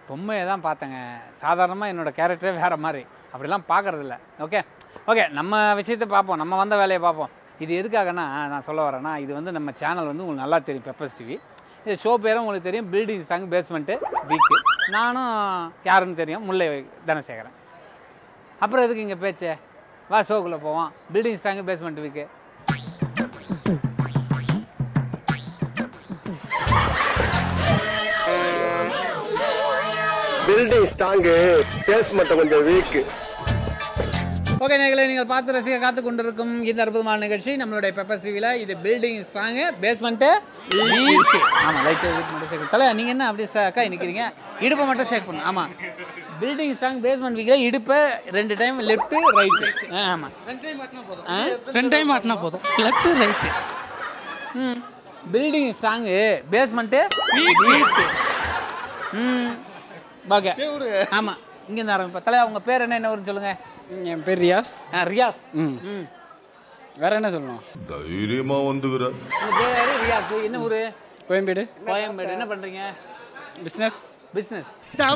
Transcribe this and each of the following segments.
பொம்மையை தான் பார்த்தேங்க சாதாரணமாக என்னோட கேரக்டரே வேறு மாதிரி அப்படிலாம் பார்க்கறதில்ல ஓகே ஓகே நம்ம விஷயத்தை பார்ப்போம் நம்ம வந்த வேலையை பார்ப்போம் இது எதுக்காகனா நான் சொல்ல வரேன்னா இது வந்து நம்ம சேனல் வந்து உங்களுக்கு நல்லா தெரியும் பெப்பர்ஸ் டிவி இது ஷோ பேரும் உங்களுக்கு தெரியும் பில்டிங் ஸ்டாங் பேஸ்மெண்ட்டு வீக்கு நானும் யாருன்னு தெரியும் முல்லை தனசேகரன் அப்புறம் எதுக்கு இங்கே பேச்சு வா ஷோக்குள்ளே போவோம் building strong basement weak building strong basement கொஞ்சம் வீக் ஓகே நேர்களை நீங்கள் பார்த்து ரசிக்க காத்து கொண்டிருக்கும் இந்த அற்புதமான நிகழ்ச்சி நம்மளுடைய பெப்பர் டிவியில் இது பில்டிங் ஸ்ட்ராங்கு பேஸ்மெண்ட்டு ஆமாம் லைட்டு வீட் மட்டும் சேர்க்கணும் தலை நீங்கள் என்ன அப்படியே அக்கா நிற்கிறீங்க இடுப்பை மட்டும் சேக் பண்ணணும் ஆமாம் பில்டிங் ஸ்ட்ராங் பேஸ்மெண்ட் வீக்கில் இடுப்பை ரெண்டு டைம் லெஃப்ட்டு ரைட்டு ஆமாம் ரெண்டு டைம் மாட்டினா போதும் லெஃப்ட் ரைட்டு ம் பில்டிங் ஸ்ட்ராங்கு பேஸ்மெண்ட்டு வீக்கு ம் ஓகே ஆமாம் இங்கேருந்து ஆரம்பிப்பா தலை உங்கள் பேர் என்ன என்ன வரும்னு சொல்லுங்கள் என் பேர் ரியாஸ் ஆ ரியாஸ் ம் ம் வேற என்ன சொல்லணும் தைரியமா வந்துகிற உங்கள் பேர் ரியாஸ் என்ன ஊர் கோயம்பேடு கோயம்பேடு என்ன பண்ணுறீங்க பிஸ்னஸ் பிஸ்னஸ்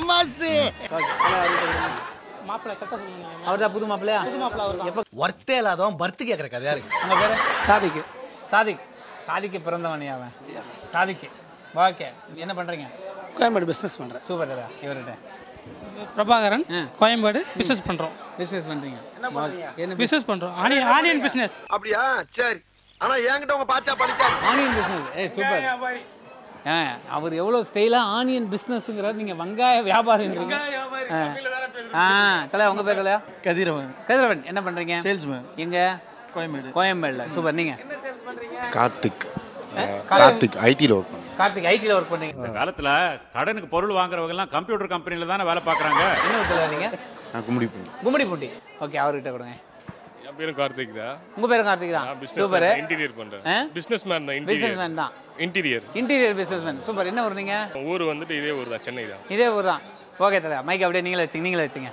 மாப்பிள்ளை கட்ட சொல்லுங்க அவர் தான் புது மாப்பிள்ளையா புது மாப்பிள்ளை எப்போ ஒர்த்தே இல்லாதவன் பர்த்து கேட்குற கதை யாரு உங்கள் பேர் சாதிக்கு சாதிக் சாதிக்கு பிறந்தவனே அவன் சாதிக்கு ஓகே என்ன பண்ணுறீங்க கோயம்பேடு பிஸ்னஸ் பண்ணுறேன் சூப்பர் தரா இவர்கிட்ட பிரபாகரன் ஆ. கோயம்பேடு பிஸ்னஸ் பண்ணுறோம் பிஸ்னஸ் பண்ணுறீங்க என்ன பிஸ்னஸ் பண்ணுறோம் ஆனி ஆனியன் பிஸ்னஸ் அப்படியா சரி ஆனா என்கிட்ட உங்க பாச்சா பழிக்காது ஆனியன் பிஸ்னஸ் ஏய் சூப்பர் ஆ அவர் எவ்வளோ ஸ்டைலாக ஆனியன் பிஸ்னஸ்ங்கிறார் நீங்கள் வெங்காய வியாபாரின்றீங்க ஆ. ஆ தலை உங்கள் பேர் தலையா கதிரவன் கதிரவன் என்ன பண்ணுறீங்க சேல்ஸ்மேன் எங்க கோயம்பேடு கோயம்பேடில் சூப்பர் நீங்கள் கார்த்திக் கார்த்திக் ஐடியில் ஒர்க் பண்ணேன் கார்த்திக் ஐடியில் ஒர்க் பண்ணீங்க இந்த காலத்துல கடனுக்கு பொருள் வாங்குறவங்க எல்லாம் கம்ப்யூட்டர் கம்பெனில தானே வேலை பார்க்கறாங்க என்ன ஊரில் நீங்கள் நான் கும்பிடி பண்ணி கும்மிடி பூண்டி ஓகே அவர்கிட்ட கொடுங்க என் பேரும் கார்த்திக் தான் உங்கள் பேரும் கார்த்திக் தான் பிசினஸ் சூப்பர் இன்டீரியர் பண்றேன் ஆ? பிசினஸ் மேன் தான் பிஸ்னஸ் இன்டீரியர் மேன் தான் இன்டீரியர் இன்டீரியர் பிஸ்னஸ்மேன் சூப்பர் என்ன ஊர் நீங்கள் ஊர் வந்துட்டு இதே ஊர் தான் சென்னை தான் இதே ஊர் தான் ஓகே தலை மைக் அப்படியே நீங்களே வச்சுங்க நீங்களே வச்சுங்க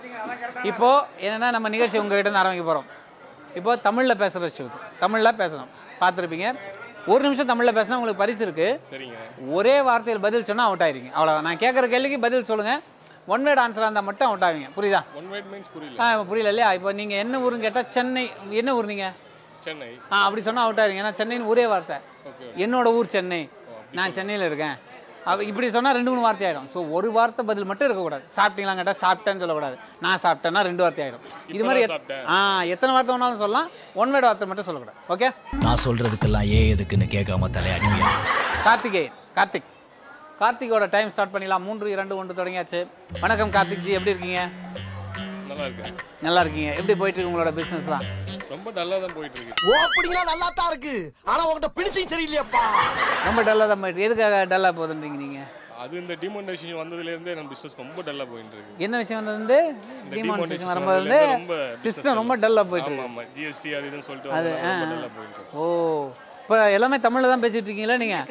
இப்போ என்னன்னா நம்ம நிகழ்ச்சி உங்ககிட்ட இருந்து ஆரம்பிக்க போகிறோம் இப்போ தமிழில் பேசுகிற வச்சு தமிழில் பேசணும் பார்த்துருப்பீங்க ஒரு நிமிஷம் தமிழில் பேசினா உங்களுக்கு பரிசு இருக்குது சரிங்க ஒரே வார்த்தையில் பதில் சொன்னால் அவுட் ஆயிருங்க அவ்வளோதான் நான் கேட்குற கேள்விக்கு பதில் சொல்லுங்கள் ஒன் வேர்ட் ஆன்சராக இருந்தால் மட்டும் அவுட் ஆவீங்க புரியுதா ஒன் வேர்ட் மீன்ஸ் புரியல ஆ இப்போ புரியல இல்லையா இப்போ நீங்கள் என்ன ஊருன்னு கேட்டால் சென்னை என்ன ஊர் நீங்கள் சென்னை ஆ அப்படி சொன்னால் அவுட் ஆயிருங்க ஏன்னா சென்னைன்னு ஒரே வார்த்தை என்னோட ஊர் சென்னை நான் சென்னையில் இருக்கேன் அப்ப இப்படி சொன்னால் ரெண்டு மூணு வார்த்தை ஆகிடும் ஸோ ஒரு வார்த்தை பதில் மட்டும் இருக்கக்கூடாது சாப்பிட்டீங்களா கேட்டால் சாப்பிட்டேன்னு சொல்லக்கூடாது நான் சாப்பிட்டேன்னா ரெண்டு வார்த்தை ஆகிடும் இது மாதிரி எத்- சாப்பிட்டேன். ஆ எத்தனை வார்த்தை வேணாலும் சொல்லலாம் ஒன் வேர்டு வார்த்தை மட்டும் சொல்லக்கூடாது ஓகே நான் சொல்றதுக்கெல்லாம் ஏன் எதுக்குன்னு கேட்காம தலையாடுவியா கார்த்திகேயன் கார்த்திக் கார்த்திகோட டைம் ஸ்டார்ட் பண்ணிடலாம் மூன்று இரண்டு ஒன்று தொடங்கியாச்சு வணக்கம் கார்த்திக் ஜி எப்படி இருக்கீங்க நல்லா இருக்கேன் நல்லா இருக்கீங்க எப்படி போயிட்டு இருக்கு உங்களோட பிஸ்னஸ்லாம் ரொம்ப நல்லா தான் போயிட்டு இருக்கு ஓப்பனிங்லாம் நல்லா தான் இருக்கு ஆனா உங்ககிட்ட பிடிச்சும் சரியில்லையாப்பா ரொம்ப டல்லாக தான் போயிட்டு எதுக்காக டல்லாக போகுதுன்றீங்க நீங்கள் அது இந்த டிமோனேஷன் வந்ததுல இருந்தே நம்ம பிசினஸ் ரொம்ப டல்லா போயிட்டு இருக்கு என்ன விஷயம் வந்து டிமானிசேஷன் demonetization வரும்போது வந்ததுல இருந்து ரொம்ப business சிஸ்டம் ரொம்ப டல்லாக போயிட்டு ஆமா இருக்கு ஆமா ஜிஎஸ்டி அது இதுன்னு சொல்லிட்டு அது வந்ததுனால ஆ, ரொம்ப ஆ. டல்லா போயிட்டு இருக்கு ஓ இப்போ எல்லாமே தமிழில் தான் பேசிட்டு இருக்கீங்களா நீங்கள்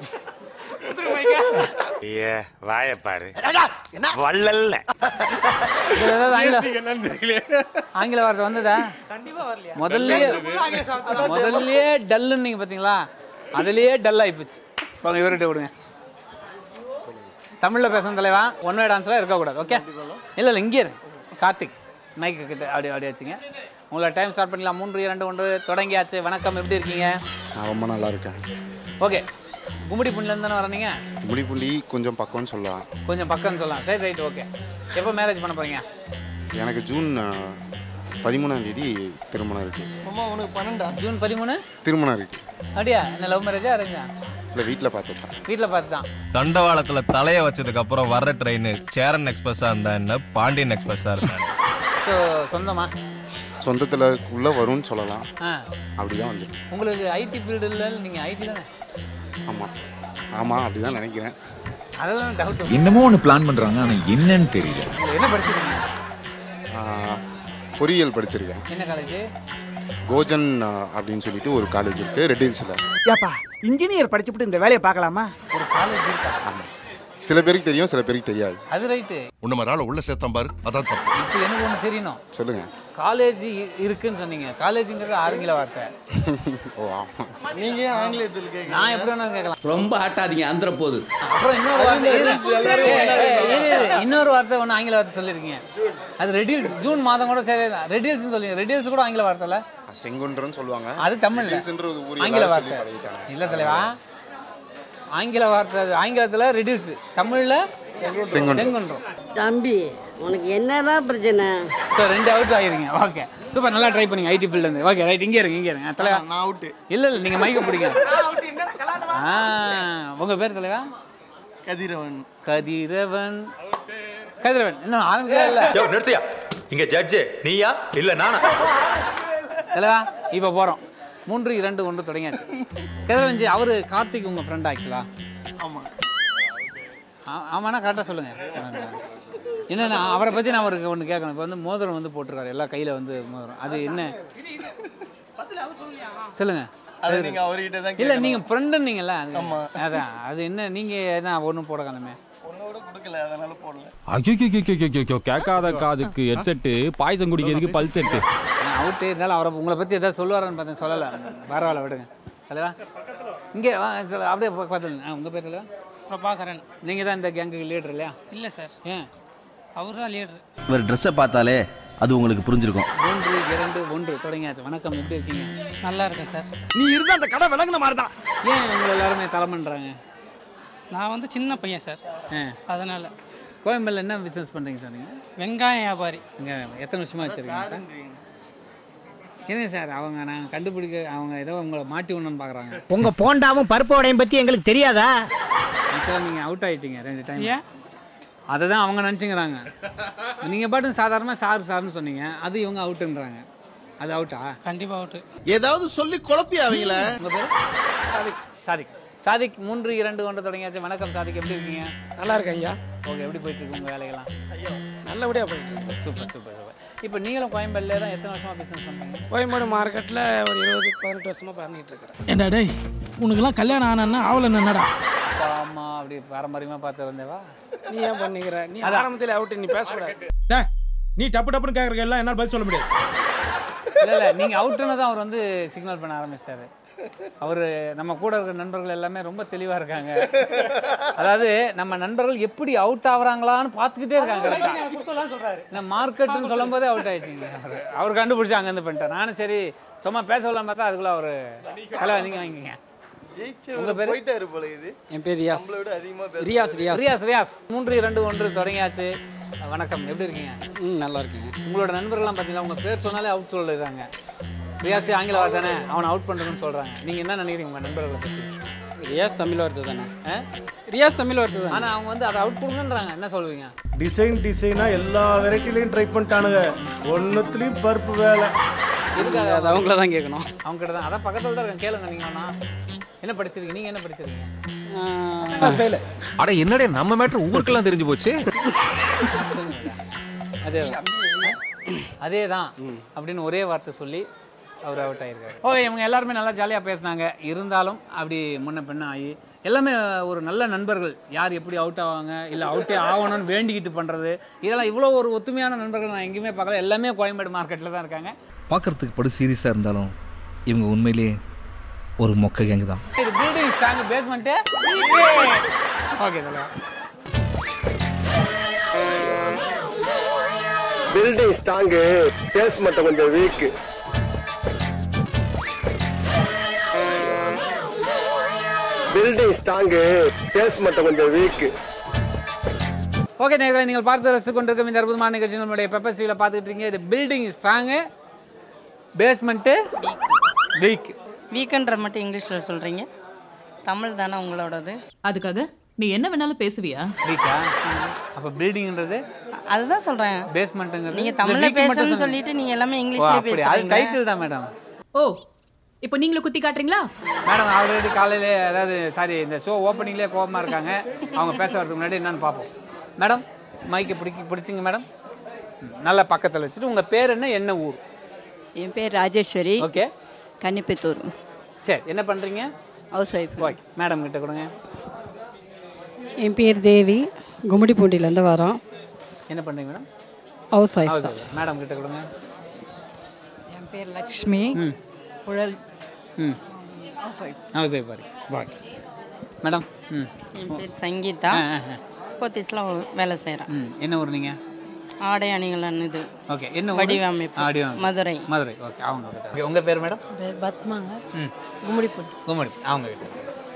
ஏ வாய பாரு வள்ளல்ல ஏதாவது ஆங்கில GST என்னன்னு தெரியல ஆங்கில வார்த்தை வந்ததா முதல்லயே முதல்லயே டல்லுன்னு நீங்கள் பார்த்தீங்களா அதுலயே டல் ஆகிப்போச்சு போங்க இவர்கிட்ட விடுங்க தமிழில் பேசணும் தலைவா ஒன் வேர்ட் ஆன்சராக இருக்கக்கூடாது ஓகே இல்லை இல்லை இங்கே இரு கார்த்திக் மைக்கு கிட்ட அப்படியே அப்படியே வச்சுங்க உங்களை டைம் ஸ்டார்ட் பண்ணிடலாம் மூன்று இரண்டு ஒன்று தொடங்கியாச்சு வணக்கம் எப்படி இருக்கீங்க நான் ரொம்ப நல்லா இருக்கேன் ஓகே கும்மிடி புண்ணிலேருந்து தானே வரீங்க கும்பிடி புள்ளி கொஞ்சம் பக்கம்னு சொல்லலாம் கொஞ்சம் பக்கம்னு சொல்லலாம் சரி ரைட் ஓகே எப்போ மேரேஜ் பண்ண போகிறீங்க எனக்கு ஜூன் அஹ், பதிமூணாம் தேதி திருமணம் இருக்கு அம்மா உனக்கு பன்னெண்டா ஜூன் பதிமூணு திருமணம் இருக்கு அப்படியா என்ன லவ் மேரேஜா அரேஞ்சா இல்லை வீட்டில் பார்த்தது தான் வீட்டில் பார்த்து தான் தண்டவாளத்துல தலைய வச்சதுக்கு அப்புறம் வர்ற ட்ரெயின் சேரன் எக்ஸ்பிரஸா இருந்தா என்ன பாண்டியன் எக்ஸ்பிரஸா இருந்தா என்ன? ஸோ சொந்தமா சொந்தத்தில் உள்ள வரும்னு சொல்லலாம் ஆ அப்படிதான் வந்து உங்களுக்கு ஐடி ஃபீல்டில் நீங்கள் ஐடி தானே ஆமாம் ஆமாம் அப்படி தான் நினைக்கிறேன் அதெல்லாம் டவுட் என்னமோ ஒன்று பிளான் பண்றாங்க ஆனா என்னன்னு தெரியல உங்களுக்கு என்ன படிச்சிருக்கீங்க ஆஹ், பொறியியல் படிச்சிருக்கேன் என்ன காலேஜ் கோஜன் அஹ், அப்படின்னு சொல்லிட்டு ஒரு காலேஜ் இருக்குது ரெட் ஹில்ஸில் ஏப்பா இன்ஜினியர் படிச்சுட்டு இந்த வேலையை பார்க்கலாமா ஒரு காலேஜ் இருக்கா சில பேருக்கு தெரியும் சில பேருக்கு தெரியாது அது ரைட்டு உன்ன மாதிரி ஆளை உள்ள சேர்த்தான் பாரு அதான் தப்பு இப்போ எனக்கு ஒன்று தெரியணும் சொல்லுங்க காலேஜ் இருக்குன்னு சொன்னீங்க காலேஜுங்கிறது ஆங்கில வார்த்தை ஓ ஆமாம் நீங்க ஏன் ஆங்கிலத்தில் கேட்க நான் எப்படி வேணாலும் கேட்கலாம் ரொம்ப ஆட்டாதீங்க அந்த போது அப்புறம் இன்னொரு வார்த்தை இரு, இரு, இரு, இரு. இன்னொரு வார்த்தை ஒன்று ஆங்கில வார்த்தை சொல்லியிருக்கீங்க அது ரெடில்ஸ் ஜூன் மாதம் கூட சரி ரெடில்ஸ் சொல்லி ரெடில்ஸ் கூட ஆங்கில வார்த்தை இல்ல செங்குன்றன்னு சொல்லுவாங்க அது தமிழ்ல ரெடில்ஸ்ன்ற ஒரு ஊர் ஆங்கில எல்லாரும் சொல்லி வார்த்தை பழகிட்டாங்க. இல்ல தலைவா ஆங்கில வார்த்தை அது ஆங்கிலத்துல ரெடில்ஸ் தமிழ்ல செங்குன்றம். செங்குன்றம் தம்பி உனக்கு என்னதான் பிரச்சனை ஸோ ரெண்டு அவுட் ஆகிருங்க ஓகே சூப்பர் நல்லா ட்ரை பண்ணுங்க ஐடி ஃபீல்ட்லேருந்து ஓகே ரைட் இங்கே இருங்க இங்கே இருங்க தலைவா நான் அவுட்டு இல்லை இல்லை நீங்கள் மைக்க பிடிங்க ஆ உங்கள் பேர் தலைவா கதிரவன் கதிரவன் கதிரவன் இன்னும் ஆரம்பிக்கவே இல்லை நிறுத்தியா இங்க ஜட்ஜு நீயா இல்ல நானா தலைவா இப்போ போகிறோம் மூன்று இரண்டு ஒன்று தொடங்கியாச்சு கதிரவன்ஜி அவர் கார்த்திக் உங்கள் ஃப்ரெண்ட் ஆக்சுவலா ஆமா ஆமாண்ணா கரெக்டாக சொல்லுங்கள் என்னென்ன அவரை பற்றி நான் அவருக்கு ஒன்று கேட்கணும் இப்போ வந்து மோதிரம் வந்து போட்டிருக்காரு எல்லா கையில் வந்து மோதிரம் அது என்ன சொல்லுங்க அதை நீங்க அவர்கிட்ட தான் இல்லை கேட்கணும் நீங்கள் ஃப்ரெண்டுன்னீங்கல்ல அது ஆமா. அதான் அது என்ன நீங்கள் என்ன ஒன்றும் போட காணுமே ஒன்னோட கொடுக்கல அதனால போடல ஐயோ கேட்காத காதுக்கு ஹெட்செட்டு பாயசம் குடிக்கிறதுக்கு பல் செட்டு நான் அவுட்டு இருந்தாலும் அவரை உங்களை பற்றி எதாவது சொல்லுவாரான்னு பார்த்தேன் சொல்லலை பரவாயில்ல விடுங்க தலைவா இங்கே வா, சொல்ல, அப்படியே பார்த்துங்க ஆ உங்கள் பேர் தலைவா பிரபாகரன் நீங்கள் தான் இந்த கேங்குக்கு லீடர் இல்லையா இல்லை சார் ஏன் அவர் தான் லீடர் இவர் ட்ரெஸ்ஸை பார்த்தாலே அது உங்களுக்கு புரிஞ்சிருக்கும் மூன்று இரண்டு ஒன்று தொடங்கியாச்சு வணக்கம் எப்படி இருக்கீங்க நல்லா இருக்கேன் சார் நீ இருந்தா அந்த கடை விளங்குன மாதிரி தான் ஏன் உங்களை எல்லாருமே தலைமன்றாங்க நான் வந்து சின்ன பையன் சார் ஆ அதனால் கோயம்பேடில் என்ன பிஸ்னஸ் பண்ணுறீங்க சார் நீங்கள் வெங்காயம் வியாபாரி இங்கே எத்தனை வருஷமாக வச்சுருக்கீங்க சார் இருங்க சார் அவங்க நாங்கள் கண்டுபிடிக்க அவங்க ஏதோ உங்களை மாட்டி ஒன்றுன்னு பார்க்குறாங்க உங்க போண்டாவும் பருப்பு வடையும் பத்தி எங்களுக்கு தெரியாதா ஆக்சுவலாக நீங்கள் அவுட் ஆகிட்டீங்க ரெண்டு டைம் ஏன் அதை தான் அவங்க நினச்சிங்கிறாங்க நீங்கள் பாட்டு சாதாரணமாக சார் சார்னு சொன்னீங்க அது இவங்க அவுட்டுன்றாங்க அது அவுட்டா கண்டிப்பாக அவுட்டு ஏதாவது சொல்லி குழப்பி அவங்கள உங்கள் பேர் சாதிக் சாதிக் சாதிக் மூன்று இரண்டு ஒன்று தொடங்கியாச்சு வணக்கம் சாதிக் எப்படி இருக்கீங்க நல்லா இருக்கேன் ஐயா ஓகே எப்படி போயிட்டு இருக்கு உங்கள் வேலைகள்லாம் நல்லபடியாக போயிட்டு இருக்கு சூப்பர் சூப்பர் சூப்பர் இப்போ நீங்களும் கோயம்பேடுல தான் எத்தனை வருஷமாக பிஸ்னஸ் பண்ணுறீங்க கோயம்பேடு மார்க்கெட்டில் ஒரு இருபது பதினெட்டு வருஷமாக பண்ணிட்டு இருக்கிறேன் ஏண்டா டேய் உனக்கெல்லாம் கல்யாணம் ஆனா ஆவல என்னடா அப்பா அம்மா அப்படி பாரம்பரியமாக பார்த்து இருந்தேவா நீ ஏன் பண்ணிக்கிற நீ ஆரம்பத்தில் அவுட்டு நீ பேசக்கூடாது நீ டப்பு டப்புன்னு கேக்குறக்க எல்லாம் என்னால பதில் சொல்ல முடியாது இல்லை இல்லை நீங்கள் அவுட்டுன்னு தான் அவர் வந்து சிக்னல் பண்ண ஆரம்பிச்சிட்டாரு அவர் நம்ம கூட இருக்கிற நண்பர்கள் எல்லாமே ரொம்ப தெளிவாக இருக்காங்க அதாவது நம்ம நண்பர்கள் எப்படி அவுட் ஆகுறாங்களான்னு பார்த்துக்கிட்டே இருக்காங்க சொல்கிறாரு நான் மார்க்கெட்டுன்னு சொல்லும் போதே அவுட் ஆயிடுச்சிங்க அவர் அவர் கண்டுபிடிச்சி அங்கேருந்து பண்ணிட்டார் நானும் சரி சும்மா பேச சொல்லலாம் பார்த்தா அதுக்குள்ளே அவர் கலை நீங்கள் வாங்கிக்கங்க ஜெயிச்சு உங்க பேரு? போயிட்டாரு போல இது என் பேர் ரியாஸ் நம்மளை விட அதிகமா பேச ரியாஸ் ரியாஸ் ரியாஸ் ரியாஸ் மூன்று இரண்டு ஒன்று தொடங்கியாச்சு வணக்கம் எப்படி இருக்கீங்க ம் நல்லா இருக்கேங்க உங்களோட நண்பர்கள்லாம் பார்த்தீங்களா உங்கள் பேர் சொன்னாலே அவுட் சொல்லிடுறாங்க ரியாஸ் ஆங்கில வார்த்தை தானே அவனை அவுட் பண்ணுறதுன்னு சொல்கிறாங்க நீங்கள் என்ன நினைக்கிறீங்க உங்கள் நண்பர்களை பற்றி ரியாஸ் தமிழ் வார்த்தை தானே ஆ ரியாஸ் தமிழ் வார்த்தை தானே ஆனால் அவங்க வந்து அதை அவுட் கொடுங்கன்றாங்க என்ன சொல்லுவீங்க டிசைன் டிசைனா எல்லா வெரைட்டிலையும் ட்ரை பண்ணிட்டானுங்க ஒன்னுத்துலயும் பருப்பு வேலை எதுக்காக அது அவங்கள தான் கேட்கணும் அவங்க கிட்ட தான் அதான் பக்கத்தில் தான் இருக்கேன் கேளுங்க நீங்கள் வேணா என்ன படிச்சிருக்கீங்க நீங்கள் என்ன படிச்சிருக்கீங்க ஃபெயிலு அட என்னடே நம்ம மேட்ரு ஊருக்கெல்லாம் தெரிஞ்சு போச்சு அதே அதே தான் அப்படின்னு ஒரே வார்த்தை சொல்லி அவர் அவுட் ஆயிருக்காரு ஓகே இவங்க எல்லாருமே நல்லா ஜாலியாக பேசினாங்க இருந்தாலும் அப்படி முன்ன பின்ன ஆகி எல்லாமே ஒரு நல்ல நண்பர்கள் யார் எப்படி அவுட் ஆவாங்க இல்லை அவுட்டே ஆகணும்னு வேண்டிக்கிட்டு பண்ணுறது இதெல்லாம் இவ்வளோ ஒரு ஒத்துமையான நண்பர்கள் நான் எங்கேயுமே பார்க்கல எல்லாமே கோயம்பேடு மார்க்கெட்டில் தான் இருக்காங்க பார்க்கறதுக்கு படு சீரியஸாக இருந்தாலும் இவங்க உண்மையிலேயே ஒரு மொக்க கேங்கு தான் இது பில்டிங் ஸ்ட்ராங் பேஸ்மெண்ட்டு ஓகே தலைவா பில்டிங் ஸ்ட்ராங்கு பேஸ்மெண்ட் கொஞ்சம் வீக் பில்டிங் ஸ்ட்ராங்கு பேஸ்மெண்ட் கொஞ்சம் வீக் ஓகே நேர்களை நீங்கள் பார்த்து ரசித்து கொண்டிருக்கும் இந்த அற்புதமான நிகழ்ச்சி நம்மளுடைய பெப்பர் ஸ்டீவில் பார்த்துக்கிட்டு இருக்கீங்க இது பில்டிங் ஸ்ட்ராங்கு பேஸ்மெண்ட்டு வீக் வீக்கென்ற மட்டும் இங்கிலீஷில் சொல்கிறீங்க தமிழ் தானே உங்களோடது அதுக்காக நீ என்ன வேணாலும் பேசுவியா வீக்கா அப்போ பில்டிங்ன்றது அதுதான் சொல்கிறேன் பேஸ்மெண்ட்டுங்கிறது நீங்கள் தமிழில் பேசணும்னு சொல்லிட்டு நீங்கள் எல்லாமே இங்கிலீஷ்லேயே அது பேசுகிறீங்க டைட்டில் தான் மேடம் ஓ இப்போ நீங்களும் குத்தி காட்டுறீங்களா மேடம் ஆல்ரெடி காலையிலே அதாவது சாரி இந்த ஷோ ஓப்பனிங்லேயே கோபமாக இருக்காங்க அவங்க பேச வரதுக்கு முன்னாடி என்னன்னு பார்ப்போம் மேடம் மைக்கை பிடிக்க பிடிச்சிங்க மேடம் ம், நல்லா பக்கத்தில் வச்சுட்டு உங்கள் பேர் என்ன என்ன ஊர் என் பேர் ராஜேஸ்வரி ஓகே கன்னிப்பத்தூர் சரி என்ன பண்ணுறீங்க ஹவுஸ் ஒய்ஃப் ஓகே மேடம் கிட்ட கொடுங்க என் பேர் தேவி கும்மிடிப்பூண்டிலேருந்து வரோம் என்ன பண்ணுறீங்க மேடம் ஹவுஸ் ஒய்ஃப் ஹவுஸ் தான் ஒய்ஃப் மேடம் கிட்ட கொடுங்க என் பேர் லக்ஷ்மி ம் புழல் ம் ஹவுஸ் ஒய்ஃப் ஹவுஸ் ஒய்ஃப் பாரு பாக்கி மேடம் ம் என் பேர் சங்கீதா ஆ, ஆ, ஆ. போத்தீஸில் வேலை செய்கிறேன் ம் என்ன ஊர் நீங்கள் ஆடை அணிகலன் இது ஓகே என்ன ஊரு? வடிவமைப்பு ஆ, வடிவமைப்பு. மதுரை மதுரை ஓகே அவங்க கிட்ட ஓகே உங்கள் பேர் மேடம் பத்மாங்க ம் கும்மிடிப்பூண்டி கும்மடி அவங்க கிட்ட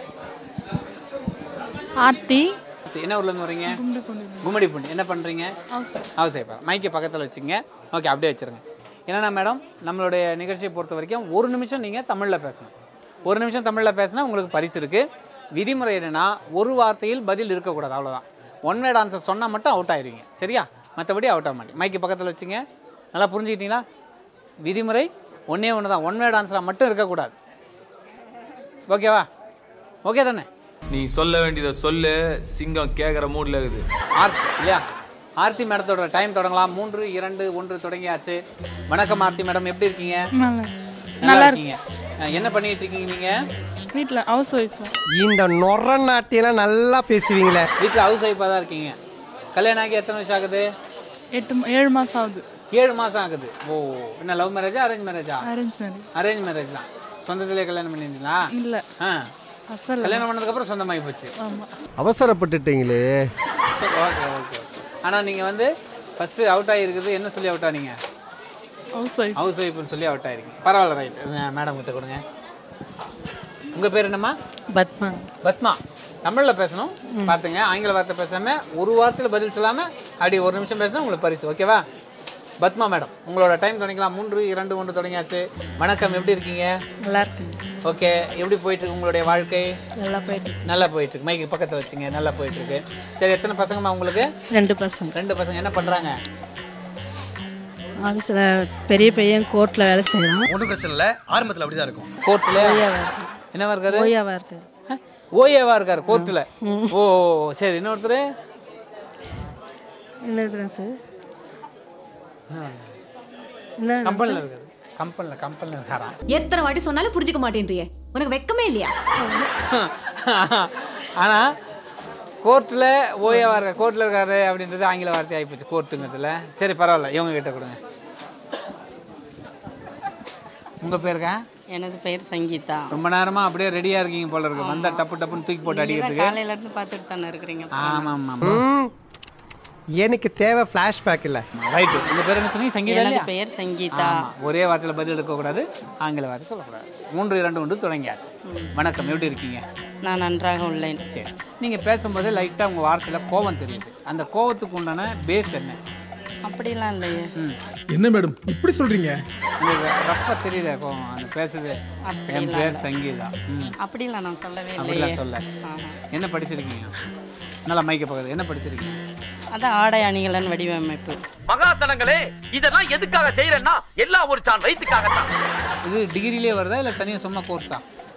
ஆர்த்தி என்ன ஊர்லேருந்து வரீங்க கும்மிடிப்பூண்டி என்ன பண்ணுறீங்க ஹவுஸ் ஒய்ஃபா மைக்கை பக்கத்தில் வச்சுங்க ஓகே அப்படியே வச்சுருங்க என்னன்னா மேடம் நம்மளுடைய நிகழ்ச்சியை பொறுத்த வரைக்கும் ஒரு நிமிஷம் நீங்கள் தமிழில் பேசணும் ஒரு நிமிஷம் தமிழில் பேசினா உங்களுக்கு பரிசு இருக்குது விதிமுறை என்னென்னா ஒரு வார்த்தையில் பதில் இருக்கக்கூடாது அவ்வளோதான் ஒன் வேர்ட் ஆன்சர் சொன்னால் மட்டும் அவுட் ஆயிருவீங்க சரியா மற்றபடி அவுட் ஆக மாட்டேங்க மைக்கு பக்கத்தில் வச்சுங்க நல்லா புரிஞ்சுக்கிட்டீங்களா விதிமுறை ஒன்றே ஒன்று தான் ஒன் வேர்ட் ஆன்சராக மட்டும் இருக்கக்கூடாது ஓகேவா ஓகே தானே நீ சொல்ல வேண்டியதை சொல்லு சிங்கம் கேக்குற மூட்ல இருக்குது ஆர்த்தி இல்லையா ஆர்த்தி மேடத்தோட டைம் தொடங்கலாம் மூன்று இரண்டு ஒன்று தொடங்கியாச்சு வணக்கம் ஆர்த்தி மேடம் எப்படி இருக்கீங்க நல்லா இருக்கீங்க அஹ், என்ன பண்ணிட்டு இருக்கீங்க நீங்க வீட்டில் ஹவுஸ் ஒய்ஃப் இந்த நொற நாட்டியெல்லாம் நல்லா பேசுவீங்களே வீட்டில் ஹவுஸ் ஒய்ஃபாக தான் இருக்கீங்க கல்யாணம் ஆகி எத்தனை வருஷம் ஆகுது எட்டு ஏழு மாதம் ஆகுது ஏழு மாதம் ஆகுது ஓ என்ன லவ் மேரேஜா அரேஞ்ச் மேரேஜா அரேஞ்ச் மேரேஜ் அரேஞ்ச் மேரேஜ் தான் சொந்தத்திலே கல்யாணம் பண்ணியிருந்தீங்களா இல்லை ஆ அசல் கல்யாணம் பண்ணதுக்கப்புறம் சொந்தமாகி போச்சு ஆமாம் அவசரப்பட்டுட்டீங்களே ஓகே ஓகே ஆனால் நீங்கள் வந்து ஃபஸ்ட்டு அவுட் ஆகிருக்குது என்ன சொல்லி அவுட் ஆனீங்க ஹவுஸ் ஒய்ஃப் ஹவுஸ் ஒய்ஃப்னு சொல்லி அவுட் ஆயிருக்கீங்க பரவாயில்ல ரைட் மேடம் கிட்ட கொடுங்க உங்கள் பேர் என்னம்மா பத்மா பத்மா தமிழில் பேசணும் பார்த்துங்க ஆங்கில வார்த்தை பேசாமல் ஒரு வார்த்தையில் பதில் சொல்லாமல் அப்படி ஒரு நிமிஷம் பேசினா உங்களுக்கு பரிசு ஓகேவா பத்மா மேடம் உங்களோட டைம் தொடங்கிக்கலாம் மூன்று இரண்டு ஒன்று தொடங்கியாச்சு வணக்கம் எப்படி இருக்கீங்க நல்லா இருக்குங்க ஓகே எப்படி போயிட்டு இருக்கு உங்களுடைய வாழ்க்கை நல்லா போயிட்டு நல்லா போயிட்டு இருக்கு மைக்கு பக்கத்தில் வச்சுங்க நல்லா போயிட்டு இருக்கு சரி எத்தனை பசங்கம்மா உங்களுக்கு ரெண்டு பசங்க ரெண்டு பசங்க என்ன பண்ணுறாங்க ஆஃபீஸில் பெரிய பையன் கோர்ட்டில் வேலை செய்கிறான் ஒன்றும் பிரச்சனை இல்லை ஆரம்பத்தில் அப்படிதான் இருக்கும் கோர்ட்டில் ஓய்யாவா இருக்கு என்னவா இருக்காரு ஓய்யாவா இருக்கு ஓஏவா இருக்காரு கோர்ட்டில் ஓ சரி இன்னொருத்தர் என்னது சார் என்ன கம்பெனியில் இருக்காரு கம்பெனியில் கம்பெனியில் இருக்காராம் எத்தனை வாட்டி சொன்னாலும் புரிஞ்சுக்க மாட்டேன்றியே உனக்கு வெக்கமே இல்லையா ஆனால் கோர்ட்டில் ஓஏவா இருக்கார் கோர்ட்டில் இருக்காரு அப்படின்றது ஆங்கில வார்த்தை ஆகிப்போச்சு கோர்ட்டுங்கிறதுல சரி பரவாயில்ல இவங்க கிட்ட கொடுங்க உங்கள் பேருக்கா எனது பெயர் சங்கீதா ரொம்ப நேரமாக அப்படியே ரெடியாக இருக்கீங்க போல இருக்கு வந்தால் டப்பு டப்புன்னு தூக்கி போட்டு நீங்க தான் அடிக்கிறதுக்கு காலையில இருந்து பார்த்துட்டு தானே இருக்கிறீங்க ஆமாம் ஆமாம் ம், எனக்கு தேவை ஃப்ளாஷ்பேக் இல்லை ரைட்டு உங்கள் பேர் என்ன சொன்னீங்க சங்கீதா எனது இல்லையா பெயர் சங்கீதா ஆமா, ஒரே வார்த்தையில் பதில் எடுக்கக்கூடாது ஆங்கில வார்த்தை சொல்லக்கூடாது மூன்று இரண்டு ஒன்று தொடங்கியாச்சு வணக்கம் எப்படி இருக்கீங்க நான் நன்றாக உள்ளேன் சரி நீங்கள் பேசும்போதே லைட்டாக உங்கள் வார்த்தையில் கோபம் தெரியுது அந்த கோபத்துக்கு உண்டான பேஸ் என்ன அப்படிலாம் இல்லையே ம் என்ன மேடம் இப்படி சொல்றீங்க உங்களுக்கு ரஃபாக தெரியுதா கோபம் அந்த பேசுது என் அப்படிலாம் பேர் இல்ல. சங்கீதா ம் அப்படிலாம் நான் சொல்லவே இல்லையே அப்படிலாம் சொல்ல ஆஹா. என்ன படிச்சிருக்கீங்க நல்லா மைக்க பக்கத்து என்ன படிச்சிருக்கீங்க அதான் ஆடை அணிகலன் வடிவமைப்பு மகாசனங்களே இதெல்லாம் எதுக்காக செய்யறேன்னா எல்லாம் ஒரு சான் வயிற்றுக்காகத்தான் இது டிகிரிலே வருதா இல்லை தனியாக சும்மா கோர்ஸா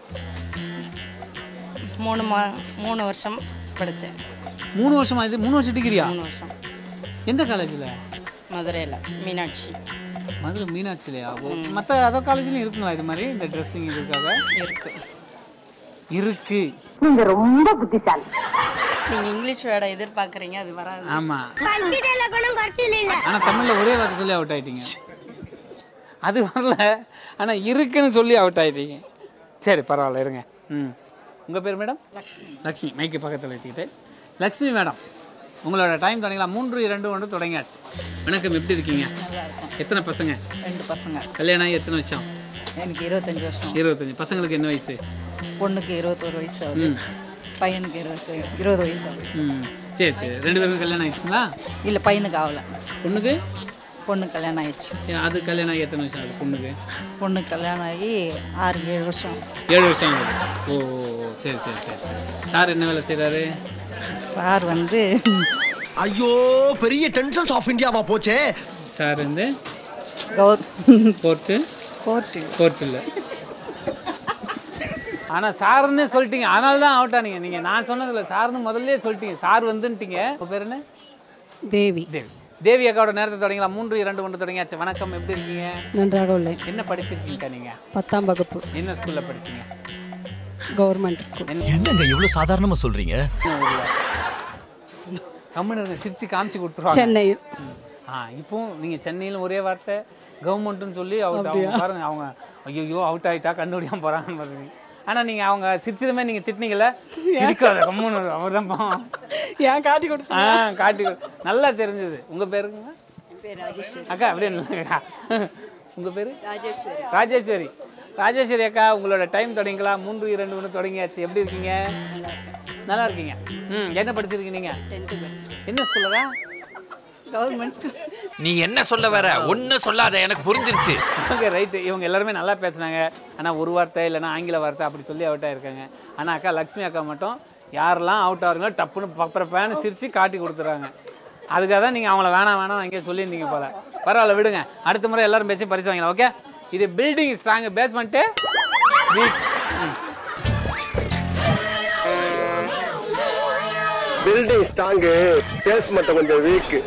மூணு மா மூணு வருஷம் படித்தேன் மூணு வருஷமா இது மூணு வருஷம் டிகிரியா மூணு வருஷம் எந்த காலேஜில் மதுரையில் மீனாட்சி மதுரை மீனாட்சிலையா மற்ற அதர் காலேஜ்லையும் இருக்குங்களா இது மாதிரி இந்த ட்ரெஸ்ஸிங் இதுக்காக இருக்கு இருக்கு நீங்க ரொம்ப புத்திசாலி நீங்க இங்கிலீஷ் வேர்டை எதிர்பார்க்குறீங்க அது வராது ஆமா ஆனா தமிழ்ல ஒரே வார்த்தை சொல்லி அவுட் ஆயிட்டீங்க அது வரல ஆனா இருக்குன்னு சொல்லி அவுட் ஆயிட்டீங்க சரி பரவாயில்ல இருங்க ம் உங்க பேர் மேடம் லக்ஷ்மி லக்ஷ்மி மைக்கு பக்கத்தில் வச்சுக்கிட்டு லக்ஷ்மி மேடம் உங்களோட டைம் தொடங்கலாம் மூன்று இரண்டு ஒன்று தொடங்கியாச்சு வணக்கம் எப்படி இருக்கீங்க எத்தனை பசங்க ரெண்டு பசங்க கல்யாணம் ஆகி எத்தனை வருஷம் எனக்கு இருபத்தஞ்சு வருஷம் இருபத்தஞ்சு பசங்களுக்கு என்ன வயசு பொண்ணுக்கு இருபத்தோரு வயசு ஆகுது ம். பையனுக்கு இருபத்தி இருபது வயசு ஆகுது ம் சரி சரி ரெண்டு பேருக்கும் கல்யாணம் ஆயிடுச்சுங்களா இல்லை பையனுக்கு ஆகல பொண்ணுக்கு பொண்ணுக்கு கல்யாணம் ஆயிடுச்சு ஏன் அது கல்யாணம் ஆகி எத்தனை வருஷம் ஆகுது பொண்ணுக்கு பொண்ணுக்கு கல்யாணம் ஆகி ஆறு ஏழு வருஷம் ஏழு வருஷம் ஆகுது ஓ ஓ, சரி சரி சரி சரி சார் என்ன வேலை செய்கிறாரு சார் வந்து ஐயோ பெரிய டென்ஷன்ஸ் ஆஃப் இந்தியாவா போச்சே சார் வந்து கவர் கோர்ட்டு கோர்ட்டு கோர்ட் இல்லை ஆனால் சாருன்னு சொல்லிட்டீங்க அதனால தான் அவுட் ஆனீங்க நீங்கள் நான் சொன்னதில்ல சார்னு முதல்ல சொல்லிட்டீங்க சார் வந்துன்ட்டீங்க உங்கள் பேர் என்ன தேவி தேவி தேவி அக்காவோட நேரத்தை தொடங்கலாம் மூன்று இரண்டு ஒன்று தொடங்கியாச்சு வணக்கம் எப்படி இருக்கீங்க நன்றாக உள்ளேன் என்ன படிச்சிருக்கீங்க நீங்கள் பத்தாம் வகுப்பு என்ன ஸ்கூலில் படிச்சீங்க கவர்மெண்ட் ஸ்கூல் என்ன என்னங்க இவ்வளவு சாதாரணமா சொல்றீங்க ஊர்ல? கம்முன்னு இருங்க சிரிச்சு காமிச்சு கொடுத்துருவாங்க சென்னையில் ஆ இப்போ நீங்கள் சென்னையில் ஒரே வார்த்தை கவர்மெண்ட்டுன்னு சொல்லி அவுட் அவங்க அப்படியா? பாருங்க அவங்க ஐயோ அவுட் ஆகிட்டா கண்டுபிடியாம போகிறாங்கன்னு பாருங்க ஆனால் நீங்கள் அவங்க சிரிச்சதுமே நீங்கள் திட்டினீங்கல்ல சிரிக்காத கம்முன்னு அவர் தான் பாவம் ஏன் காட்டி கொடுத்து ஆ காட்டி கொடு- நல்லா தெரிஞ்சது உங்கள் பேருங்க பேர் ராஜேஸ்வரி அக்கா அப்படியே நில்லுங்கக்கா. உங்க பேரு ராஜேஸ்வரி ராஜேஸ்வரி ராஜேஸ்வரி அக்கா உங்களோட டைம் தொடங்கிக்கலாம் மூன்று இரண்டு ஒன்று தொடங்கியாச்சு எப்படி இருக்கீங்க நல்லா இருக்கீங்க ம் என்ன படிச்சிருக்கீங்க நீங்க டென்த்து படிச்சிருக்கேன் என்ன ஸ்கூல்லடா கவர்மெண்ட் ஸ்கூல் நீ என்ன சொல்ல வர ஒன்னு சொல்லாத எனக்கு புரிஞ்சிருச்சு ஓகே ரைட்டு இவங்க எல்லாருமே நல்லா பேசுனாங்க ஆனால் ஒரு வார்த்தை இல்லைன்னா ஆங்கில வார்த்தை அப்படி சொல்லி அவுட் ஆயிருக்காங்க ஆனால் அக்கா லக்ஷ்மி அக்கா மட்டும் யாரெல்லாம் அவுட் ஆகுறீங்களோ டப்புன்னு பப்பர பேனு சிரித்து காட்டி கொடுத்துறாங்க அதுக்காக தான் நீங்கள் அவங்கள வேணாம் வேணாம் அங்கேயே சொல்லியிருந்தீங்க போல பரவாயில்ல விடுங்க அடுத்த முறை எல்லாரும் பேசி பரிசு வாங்கலாம் ஓகே இது building strong basement weak building strong basement கொஞ்சம் வீக்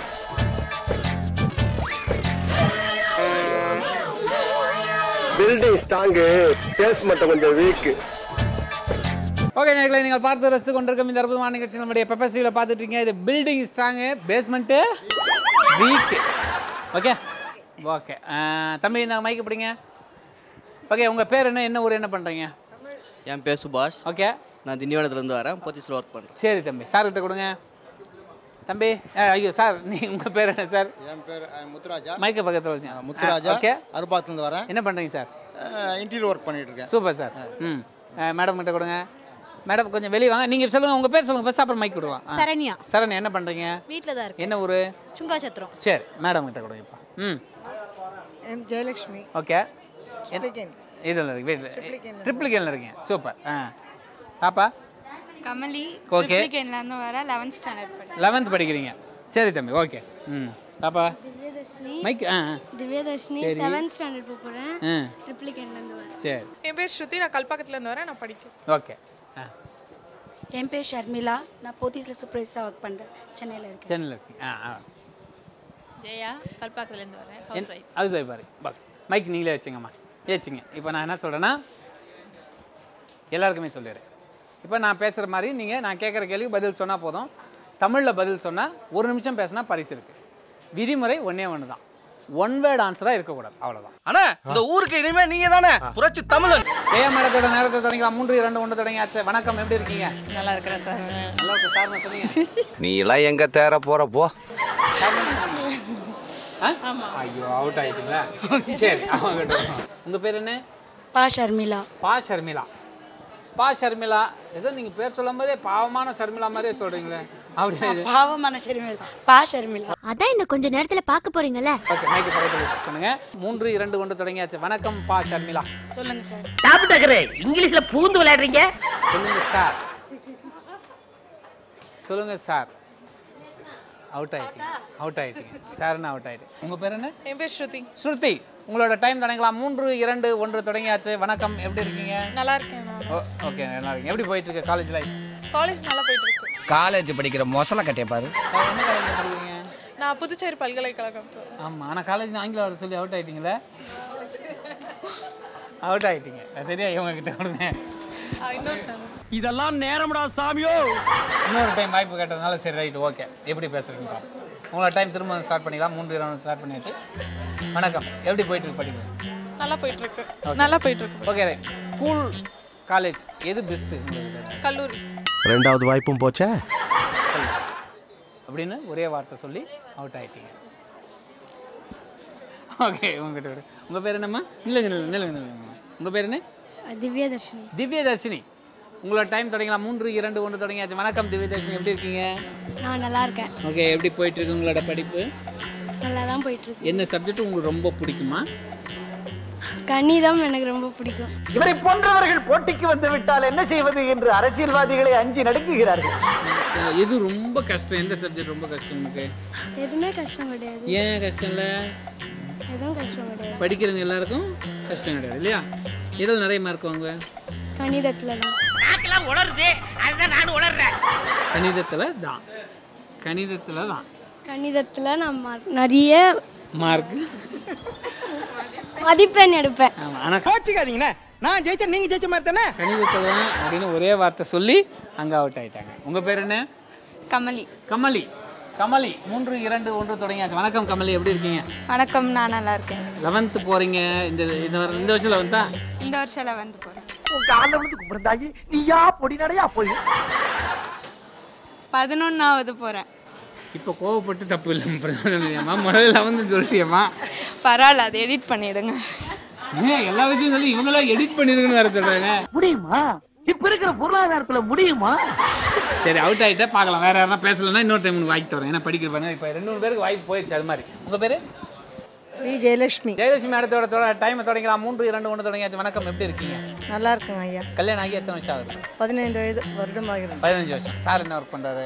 பில்டிங் ஸ்ட்ராங்கு பேஸ்மெண்ட் கொஞ்சம் வீக் ஓகே நேர்களை நீங்கள் பார்த்து ரசித்து கொண்டிருக்கும் இந்த அற்புதமான நிகழ்ச்சி நம்முடைய பெப்பஸ்டியில் பார்த்துட்டு இருக்கீங்க இது building strong basement weak okay okay தம்பி இந்த மைக்கு பிடிங்க ஓகே உங்கள் பேர் என்ன என்ன ஊர் என்ன பண்ணுறீங்க என் பேர் சுபாஷ் ஓகே நான் திண்டிவனத்துலேருந்து வரேன் போத்தீஸில் ஒர்க் பண்ணுறேன் சரி தம்பி சார் கிட்ட கொடுங்க தம்பி அஹ், ஐயோ சார் நீ உங்கள் பேர் என்ன சார் என் பேர் அஹ், முத்துராஜா மைக்கை பக்கத்தில் வச்சு முத்துராஜா ஓகே அருப்பாத்துலேருந்து வரேன் என்ன பண்ணுறீங்க சார் இன்டீரியர் ஒர்க் பண்ணிட்டு இருக்கேன் சூப்பர் சார் ம் மேடம் கிட்ட கொடுங்க மேடம் கொஞ்சம் வெளியே வாங்க நீங்கள் சொல்லுங்கள் உங்கள் பேர் சொல்லுங்கள் ஃபஸ்ட் அப்புறம் மைக் கொடுவோம் ஆ. சரண்யா. சரண்யா என்ன பண்ணுறீங்க வீட்டில் தான் இருக்கு என்ன ஊர் சுங்காச்சத்திரம் சரி மேடம் கிட்ட கொடுங்க இப்போ ம் எம் ஜெயலட்சுமி ஓகே Triplicane. இதில் இருக்கு வீட்டில் Triplicane. ட்ரிப்ளிகேனில் இருக்கீங்க சூப்பர் ஆ பாப்பா கமலி Okay. ட்ரிப்ளிகேன்லேருந்து வர லெவன்த் ஸ்டாண்டர்ட் படி லெவன்த் படிக்கிறீங்க சரி தம்பி ஓகே ம் பாப்பா திவ்யதர்ஷினி மைக் ஆ ஆ. திவ்யதர்ஷினி சரி. செவன்த் ஸ்டாண்டர்ட் போக போகிறேன் ஆ. ட்ரிப்ளிகேன்லேருந்து வரேன் சரி என் பேர் ஸ்ருதி நான் கல்பாக்கத்துலேருந்து வரேன் நான் படிக்கிறேன் ஓகே ஆ என் பேர் ஷர்மிளா நான் போத்தீஸில் சூப்பர்வைசராக ஒர்க் பண்ணுறேன் சென்னையில் இருக்கேன் சென்னையில் இருக்கீங்க ஆ ஆ ஜெயா கல்பாக்கத்துலேருந்து வரேன் என் ஹவுஸ் ஒய்ஃப் பாரு பாரு மைக் நீங்களே வச்சுங்கம்மா வச்சுங்க இப்போ நான் என்ன சொல்கிறேன்னா எல்லாருக்குமே சொல்லிடுறேன் இப்போ நான் பேசுகிற மாதிரி நீங்கள் நான் கேட்குற கேள்விக்கு பதில் சொன்னால் போதும் தமிழில் பதில் சொன்னால் ஒரு நிமிஷம் பேசினா பரிசு இருக்குது விதிமுறை ஒன்றே ஒன்று தான் ஒன் வேர்ட் ஆன்சராக இருக்கக்கூடாது அவ்வளோதான் அண்ணா இந்த ஊருக்கு இனிமே நீங்க தானே புரட்சி தமிழன் ஏ மேடத்தோட நேரத்தை தொடங்கிக்கலாம் மூன்று இரண்டு ஒன்று தொடங்கியாச்சு வணக்கம் எப்படி இருக்கீங்க நல்லா இருக்கிறேன் சார் நல்லா இருக்கு சார் நான் சொன்னீங்க நீ எல்லாம் எங்க தேர போற போ ஆ? ஐயோ அவுட் ஆயிட்டீங்களா சரி அவங்க உங்கள் பேர் என்ன பா ஷர்மிளா பா ஷர்மிளா பா ஷர்மிளா ஏதோ நீங்கள் பேர் சொல்லும் போதே பாவமான ஷர்மிளா மாதிரியே சொல்கிறீங்களே அப்படியே இது பாவமான ஷர்மிளா பா ஷர்மிளா அதான் இந்த கொஞ்ச நேரத்துல பார்க்க போறீங்கல்ல ஓகே மைக்கு பக்கத்தில் வச்சு பண்ணுங்க மூன்று இரண்டு ஒன்று தொடங்கியாச்சு வணக்கம் பா ஷர்மிளா சொல்லுங்க சார் சாப்பிட்டாக்கிறே இங்கிலீஷ்ல பூந்து விளையாடுறீங்க சொல்லுங்க சார் சொல்லுங்க சார் அவுட் ஆயிட்டீங்க அவுட் ஆயிட்டீங்க சார்னு அவுட் ஆயிட்டு உங்கள் பேர் என்ன என் பேர் ஸ்ருதி ஸ்ருதி உங்களோட டைம் தொடங்கலாம் மூன்று இரண்டு ஒன்று தொடங்கியாச்சு வணக்கம் எப்படி இருக்கீங்க நல்லா இருக்கேன் நான் ஓ ஓகே நல்லா இருக்கீங்க எப்படி போயிட்டு இருக்கு காலேஜ் லைஃப் காலேஜ் நல்லா போயிட்டு இருக்கு காலேஜ் படிக்கிற மொசலை கட்டிய பாரு என்ன காலேஜ் படிக்கிறீங்க நான் புதுச்சேரி பல்கலைக்கழகம் ஆமாம் ஆனால் காலேஜ் ஆங்கிலம் வர சொல்லி அவுட் ஆயிட்டீங்களே அவுட் ஆயிட்டீங்க சரியா இவங்க கிட்ட கொடுங்க இன்னொரு சேனல் இதெல்லாம் நேரம்டா சாமியோ இன்னொரு டைம் வாய்ப்பு கேட்டதுனால சரி ரைட் ஓகே எப்படி பேசுறீங்க உங்களோட டைம் திரும்ப ஸ்டார்ட் பண்ணிக்கலாம் மூன்று இரண்டு ஸ்டார்ட் பண்ணியாச்சு வணக்கம் எப்படி போயிட்டு இருக்கு படிப்பு நல்லா போயிட்டு இருக்கு நல்லா போயிட்டு இருக்கு ஓகே ரைட் ஸ்கூல் காலேஜ் எது பெஸ்ட்டு உங்களுக்கு கல்லூரி ரெண்டாவது வாய்ப்பும் போச்சே அப்படின்னு ஒரே வார்த்தை சொல்லி அவுட் ஆயிட்டீங்க ஓகே உங்ககிட்ட விடு உங்கள் பேர் என்னம்மா நில்லுங்க நில்லுங்க நில்லுங்க நில்லுங்க உங்கள் பேர் என்ன திவ்யதர்ஷினி திவ்யதர்ஷினி உங்களோட டைம் தொடங்கலாம் மூன்று இரண்டு ஒன்று தொடங்கியாச்சு வணக்கம் திவ்யதர்ஷினி எப்படி இருக்கீங்க நான் நல்லா இருக்கேன் ஓகே எப்படி போயிட்டு இருக்கு உங்களோட படிப்பு நல்லா தான் போயிட்டு இருக்கு என்ன சப்ஜெக்ட் உங்களுக்கு ரொம்ப பிடிக்குமா கணிதம் எனக்கு ரொம்ப பிடிக்கும் இவரை போன்றவர்கள் போட்டிக்கு வந்து விட்டால் என்ன செய்வது என்று அரசியல்வாதிகளை அஞ்சி நடுங்குகிறார்கள் அஹ் எது ரொம்ப கஷ்டம் எந்த சப்ஜெக்ட் ரொம்ப கஷ்டம் உங்களுக்கு எதுவுமே கஷ்டம் கிடையாது ஏன் கஷ்டம் இல்லை எதுவும் கஷ்டம் கிடையாது படிக்கிறவங்க எல்லாருக்கும் கஷ்டம் கிடையாது இல்லையா எதில் நிறைய மார்க் வாங்க கணிதத்துல தான் நாக்கெல்லாம் உளருது அதுதான் நான் உளர்றேன் கணிதத்தில் தான் கணிதத்தில் தான் கணிதத்துல நான் ம- நிறைய மார்க் மதிப்பெண் எடுப்பேன் ஆமாம் ஆனால் கோச்சிக்காதீங்கண்ணே நான் ஜெயிச்சா நீங்க ஜெயிச்ச மாதிரி தானே கணிதத்தில் தான் அப்படின்னு ஒரே வார்த்தை சொல்லி அங்கே அவுட் ஆயிட்டாங்க உங்கள் பேர் என்ன கமலி கமலி கமலி மூன்று இரண்டு ஒன்று தொடங்கியாச்சு வணக்கம் கமலி எப்படி இருக்கீங்க வணக்கம் நான் நல்லா இருக்கேன் லெவன்த்து போகிறீங்க இந்த இந்த வர- இந்த வருஷம் லெவன்த்தா இந்த வருஷம் லெவன்த் போகிறேன் உங்க ஆள விழுந்து கும்பிடுந்தாயி நீயா பொடி நடையா போய் பதினொன்றாவது போகிறேன் இப்போ கோவப்பட்டு தப்பு இல்லைம்மா முதல்ல லெவன்த்து சொல்லிட்டியம்மா பரவாயில்ல அதை எடிட் பண்ணிடுங்க ஏன் எல்லா விஷயம் சொல்லி இவங்களாம் எடிட் பண்ணிருக்குன்னு வேற சொல்கிறாங்க முடியுமா இப்ப இருக்கிற பொருளாதாரத்துல முடியுமா சரி அவுட் ஆகிட்டே பார்க்கலாம் வேற யாரா பேசலன்னா இன்னொரு டைம் உங்களுக்கு வாய்ப்பு தரேன் ஏன்னா படிக்கிற பண்ண இப்போ ரெண்டு மூணு பேருக்கு வாய்ப்பு போயிடுச்சு அது மாதிரி உங்கள் பேர் வி ஜெயலட்சுமி ஜெயலட்சுமி மேடத்தோட தொட டைமை தொடங்கலாம் மூன்று இரண்டு ஒன்று தொடங்கியாச்சு வணக்கம் எப்படி இருக்கீங்க நல்லா இருக்குங்க ஐயா கல்யாணம் ஆகி எத்தனை வருஷம் ஆகுது பதினைந்து வயது வருடமாகிறது பதினஞ்சு வருஷம் சார் என்ன ஒர்க் பண்ணுறாரு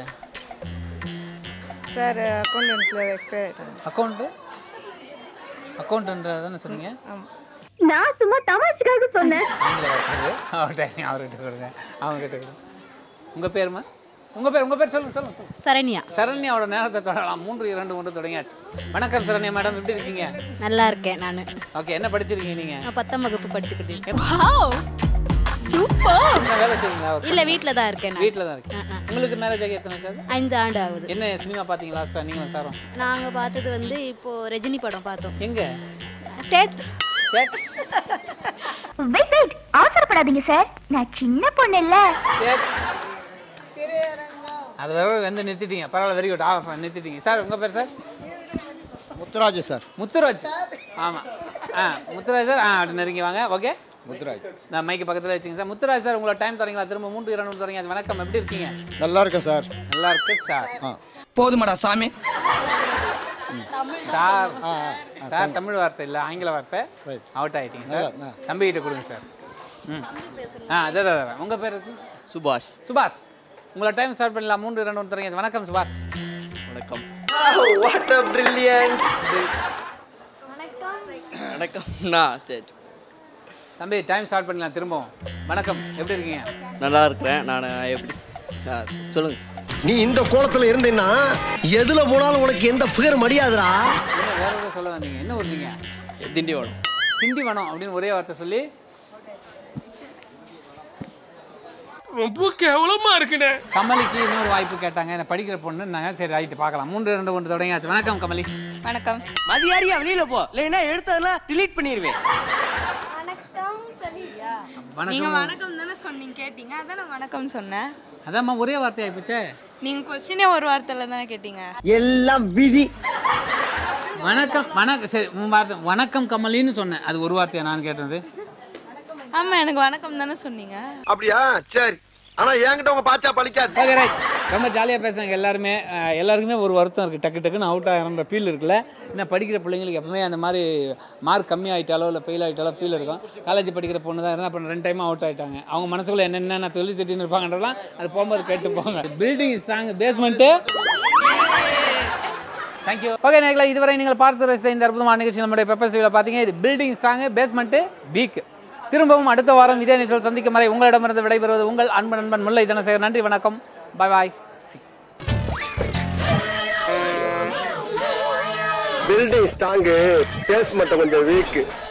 சார் அக்கௌண்டன்ட்டில் எக்ஸ்பயர் ஆகிட்டாங்க அக்கௌண்ட்டு அக்கௌண்ட்டுன்றது தானே சொன்னீங்க ஆமாம் நான் சும்மா தமாஷுக்காக சொன்னேன் ஆங்கில வார்த்தை அவர்கிட்ட அவர்கிட்ட கொடுங்க அவங்ககிட்ட கொடுங்க உங்கள் பேருமா உங்கள் பேர் உங்கள் பேர் சொல்லுங்க சொல்லுங்க சொல்லுங்க சரண்யா சரண்யாவோட நேரத்தை தொடரலாம் மூன்று இரண்டு ஒன்று தொடங்கியாச்சு வணக்கம் சரண்யா மேடம் எப்படி இருக்கீங்க நல்லா இருக்கேன் நான் ஓகே என்ன படிச்சிருக்கீங்க நீங்கள் நான் பத்தாம் வகுப்பு படித்துக்கிட்டு இருக்கேன் சூப்பர் என்ன வேலை செய்யுங்களா இல்லை வீட்டில் தான் இருக்கேன் நான் வீட்டில் தான் இருக்கேன் உங்களுக்கு மேரேஜ் ஆகி எத்தனை வருஷம் ஆகுது? ஐந்து ஆண்டு ஆகுது என்ன சினிமா பார்த்தீங்க லாஸ்ட்டாக நீங்களும் சாரும் நாங்கள் பார்த்தது வந்து இப்போ ரஜினி படம் பார்த்தோம் எங்கே டேட் கேட் வெயிட் வெயிட் அவசரப்படாதீங்க சார் நான் சின்ன பொண்ணு இல்ல அது வர வந்து நிறுத்திட்டீங்க பரவாயில்ல வெரி குட் ஆஃப் நிறுத்திட்டீங்க சார் உங்கள் பேர் சார் முத்துராஜ் சார் முத்துராஜ் ஆமாம் ஆ முத்துராஜ் சார் ஆ அப்படி நெருங்கி வாங்க ஓகே முத்துராஜ் நான் மைக்கு பக்கத்தில் வச்சுங்க சார் முத்துராஜ் சார் உங்களோட டைம் தொடங்கிங்களா திரும்ப மூன்று இரண்டு தொடங்கியாச்சு வணக்கம் எப்படி இருக்கீங்க நல்லா இருக்கேன் சார் நல்லா இருக்கு சார் போதுமாடா சாமி சார் சார் தமிழ் வார்த்தை இல்லை ஆங்கில வார்த்தை அவுட் ஆயிட்டீங்க சார் நல்லா, தம்பி கிட்ட கொடுங்க சார் ம் ஆ அதே அதான் உங்கள் பேர் சுபாஷ் சுபாஷ் உங்களோட டைம் ஸ்டார்ட் பண்ணலாம் மூன்று இரண்டு ஒன்று தொடங்கியாச்சு வணக்கம் சுபாஷ் வணக்கம் வாட் அ பிரில்லியன்ட் வணக்கம் நான் சரி தம்பி டைம் ஸ்டார்ட் பண்ணலாம் திரும்பவும் வணக்கம் எப்படி இருக்கீங்க நல்லா இருக்கிறேன் நான் எப்படி ஆ, சொல்லுங்க நீ இந்த கோலத்துல இருந்தீன்னா எதுல போனாலும் உனக்கு எந்த பேர் மடியாதுடா என்ன வேற எதுவும் சொல்ல வந்தீங்க என்ன ஊர் நீங்க திண்டிவனம் திண்டிவனம் அப்படின்னு ஒரே வார்த்தை சொல்லி ரொம்ப கேவலமா இருக்குண்ணே கமலிக்கு இன்னொரு வாய்ப்பு கேட்டாங்க இந்த படிக்கிற பொண்ணுன்னாங்க சரி ரைட்டு பார்க்கலாம் மூன்று ரெண்டு ஒன்று தொடங்கியாச்சு வணக்கம் கமலி வணக்கம் மதியாரியா வெளியில போ இல்லைன்னா எடுத்ததெல்லாம் delete பண்ணிடுவேன் நீங்க வணக்கம் வணக்கம் தானே சொன்னீங்க கேட்டீங்க அதான் நான் வணக்கம் சொன்னேன் அதாம்மா ஒரே வார்த்தை ஆயிப்போச்சே நீங்க கொஸ்டினே ஒரு வார்த்தையில தானே கேட்டீங்க எல்லாம் விதி வணக்கம் வணக்கம் சரி உன் வார்த்தை வணக்கம் கமலின்னு சொன்னேன் அது ஒரு வார்த்தையா நான் கேட்டது ஆமா எனக்கு வணக்கம் தானே சொன்னீங்க அப்படியா சரி ஆனா என்கிட்ட உங்க பாச்சா பழிக்காது ஓகே ரைட் ரொம்ப ஜாலியாக பேசுனாங்க எல்லாருமே அஹ், எல்லாருக்குமே ஒரு வருத்தம் இருக்குது டக்கு டக்குன்னு அவுட் ஆகிறன்ற ஃபீல் இருக்குல்ல என்ன படிக்கிற பிள்ளைங்களுக்கு எப்பவுமே அந்த மாதிரி மார்க் கம்மி ஆகிட்டாலோ இல்லை ஃபெயில் ஆகிட்டாலோ ஃபீல் இருக்கும் காலேஜ் படிக்கிற பொண்ணு தான் இருந்தால் அப்புறம் ரெண்டு டைம் அவுட் ஆகிட்டாங்க அவங்க மனசுக்குள்ள என்னென்ன நான் சொல்லி திட்டின்னு இருப்பாங்கன்றலாம் அது போகும்போது கேட்டு போங்க building strong basement thank you okay நேர்களை இதுவரை நீங்கள் பார்த்து ரசித்த இந்த அற்புதமான நிகழ்ச்சி நம்முடைய பெப்பர் சிவியில் பார்த்தீங்க இது பில்டிங் ஸ்ட்ராங்கு பேஸ்மெண்ட்டு வீக் திரும்பவும் அடுத்த வாரம் இதே நிகழ்ச்சியில் சந்திக்கும் வரை உங்களிடமிருந்து விடைபெறுவது உங்கள் அன்பு நண்பன் முல்லை தனசேகர் நன்றி வணக்கம் bye bye building strong base மட்டும் கொஞ்சம் வீக்கு